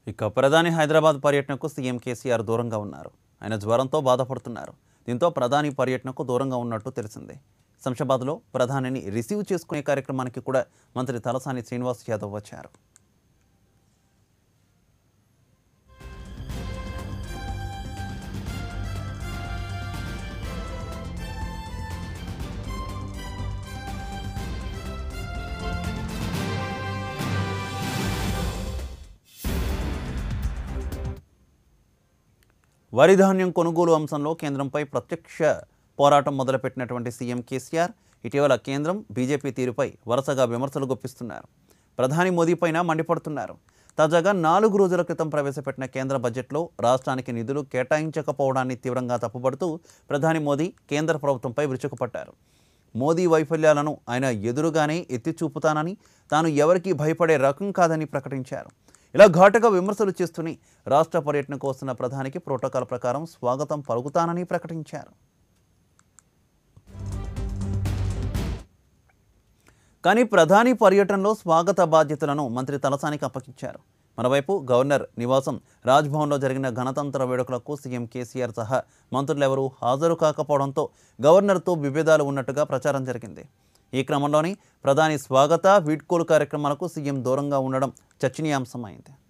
ఇక ప్రధాని హైదరాబాద్ పర్యటనకు సీఎం కేసీఆర్ దూరంగా ఉన్నారు ఆయన జ్వరంతో బాధపడుతున్నారు దీంతో ప్రధాని పర్యటనకు దూరంగా ఉన్నట్టు తెలిసింది శంషాబాద్లో ప్రధానిని రిసీవ్ చేసుకునే కార్యక్రమానికి కూడా మంత్రి తలసాని శ్రీనివాస్ యాదవ్ వచ్చారు వరి ధాన్యం కొనుగోలు అంశంలో కేంద్రంపై ప్రత్యక్ష పోరాటం మొదలుపెట్టినటువంటి సీఎం కేసీఆర్ ఇటీవల కేంద్రం బీజేపీ తీరుపై వరుసగా విమర్శలు గుప్పిస్తున్నారు ప్రధాని మోదీ పైన మండిపడుతున్నారు తాజాగా నాలుగు రోజుల క్రితం ప్రవేశపెట్టిన కేంద్ర బడ్జెట్లో రాష్ట్రానికి నిధులు కేటాయించకపోవడాన్ని తీవ్రంగా తప్పుపడుతూ ప్రధాని మోదీ కేంద్ర ప్రభుత్వంపై విరుచుకుపట్టారు మోదీ వైఫల్యాలను ఆయన ఎదురుగానే ఎత్తి చూపుతానని తాను ఎవరికీ భయపడే రకం కాదని ప్రకటించారు ఇలా ఘాటుగా విమర్శలు చేస్తూనే రాష్ట్ర పర్యటనకు వస్తున్న ప్రధానికి ప్రోటోకాల్ ప్రకారం స్వాగతం పలుకుతానని ప్రకటించారు కానీ ప్రధాని పర్యటనలో స్వాగత బాధ్యతలను మంత్రి తలసానికి అప్పగించారు మరోవైపు గవర్నర్ నివాసం రాజ్భవన్లో జరిగిన గణతంత్ర వేడుకలకు సీఎం కేసీఆర్ సహా మంత్రులెవరూ హాజరు కాకపోవడంతో గవర్నర్తో విభేదాలు ఉన్నట్టుగా ప్రచారం జరిగింది ఈ క్రమంలోనే ప్రధాని స్వాగత వీడ్కోలు కార్యక్రమాలకు సీఎం దూరంగా ఉండడం చర్చనీయాంశమైంది